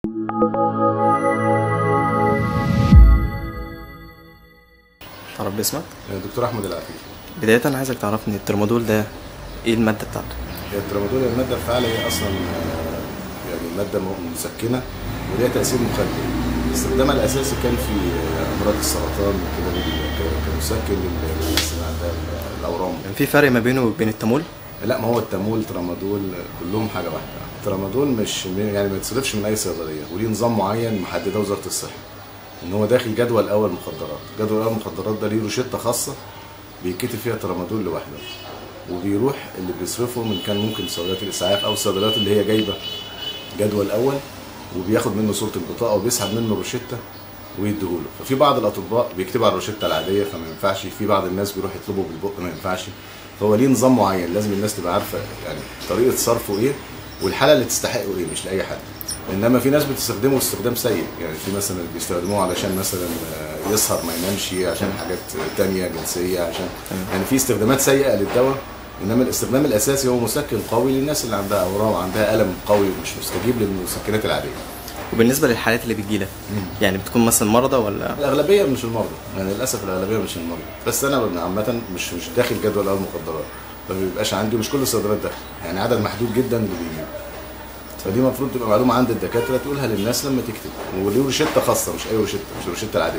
تعرف باسمك دكتور احمد العفيف بداية عايزك تعرفني الترمادول ده ايه المادة بتاعته هي الترامادول هي الماده الفعاله هي اصلا آه، يعني ماده م- مسكنه وليها تاثير مخدر استخدامها الاساسي كان في آه، امراض السرطان وكده لل- ك- كمسكن لل- للناس اللي عندها ال- الاورام كان في فرق ما بينه وبين التامول لا ما هو التامول ترامادول كلهم حاجه واحده الترامادول مش يعني ما يتصرفش من اي صيدليه وليه نظام معين محدده وزاره الصحه ان هو داخل جدول اول مخدرات جدول اول مخدرات ده ليه روشته خاصه بيتكتب فيها ترامادول لوحده وبيروح اللي بيصرفه من كان ممكن صيدليات الاسعاف او الصيدليات اللي هي جايبه جدول اول وبياخد منه صوره البطاقه وبيسحب منه روشته ويديهوله ففي بعض الاطباء بيكتبوا على الروشته العاديه فما ينفعش في بعض الناس بيروح يطلبوا بالبق ما ينفعش فهو ليه نظام معين لازم الناس تبقى عارفه يعني طريقه صرفه ايه والحاله اللي تستحقه ايه مش لاي حد انما في ناس بتستخدمه استخدام سيء يعني في مثلا اللي بيستخدموه علشان مثلا آه، يسهر ما ينامش عشان حاجات تانية جنسيه عشان يعني في استخدامات سيئه للدواء انما الاستخدام الاساسي هو مسكن قوي للناس اللي عندها اورام عندها الم قوي مش مستجيب للمسكنات العاديه وبالنسبة للحالات اللي بتجيلك يعني بتكون مثلا مرضى ولا الاغلبيه مش المرضى يعني للاسف الاغلبيه مش المرضى بس انا عامه مش مش داخل جدول اول مخدرات ما بيبقاش عندي مش كل الصيدليات داخل يعني عدد محدود جدا اللي بيجيب فدي المفروض تبقى معلومه عند الدكاتره تقولها للناس لما تكتب وليه روشته خاصه مش اي روشته مش الروشته العاديه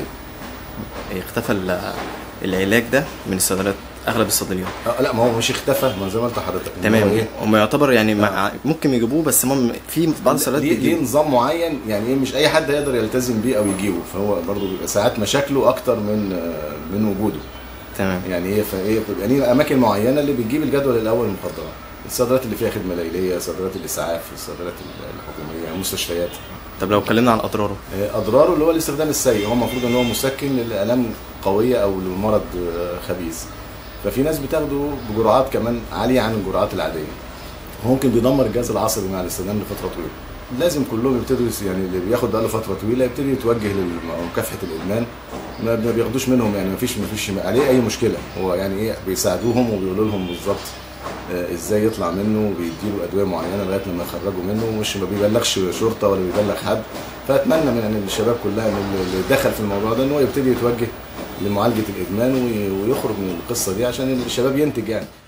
اختفى ال- العلاج ده من الصيدليات اغلب الصيدليات آه لا ما هو مش اختفى ما زي ما قلت لحضرتك إن هو تمام ايه هم يعتبر يعني مع ممكن يجيبوه بس هم في بعض الصيدليات ليه ليه بتجيبه نظام معين يعني ايه مش اي حد يقدر يلتزم بيه او يجيبه فهو برضه بيبقى ساعات مشاكله اكتر من آه، من وجوده تمام يعني ايه فايه بيبقى ليه اماكن معينه اللي بتجيب الجدول الاول المخدرات الصيدليات اللي فيها خدمه ليليه صيدليات الاسعاف الصيدليات الحكوميه المستشفيات طب لو اتكلمنا عن اضراره آه، اضراره اللي هو الاستخدام السيء هو المفروض ان هو مسكن للالام قويه او لمرض آه، خبيث ففي ناس بتاخده بجرعات كمان عاليه عن الجرعات العاديه ممكن بيدمر الجهاز العصبي مع الاستخدام لفتره طويله لازم كلهم يبتدوا يس- يعني اللي بياخد بقاله فتره طويله يبتدي يتوجه لمكافحه الادمان ما ما بياخدوش منهم يعني ما فيش ما فيش عليه اي مشكله هو يعني ايه بيساعدوهم وبيقولوا لهم بالظبط آه، ازاي يطلع منه وبيديله ادويه معينه لغايه لما يخرجوا منه ومش ما بيبلغش شرطه ولا بيبلغ حد فاتمنى من يعني الشباب كلها ان اللي دخل في الموضوع ده ان هو يبتدي يتوجه لمعالجه الادمان وي- ويخرج من القصه دي عشان الشباب ينتج يعني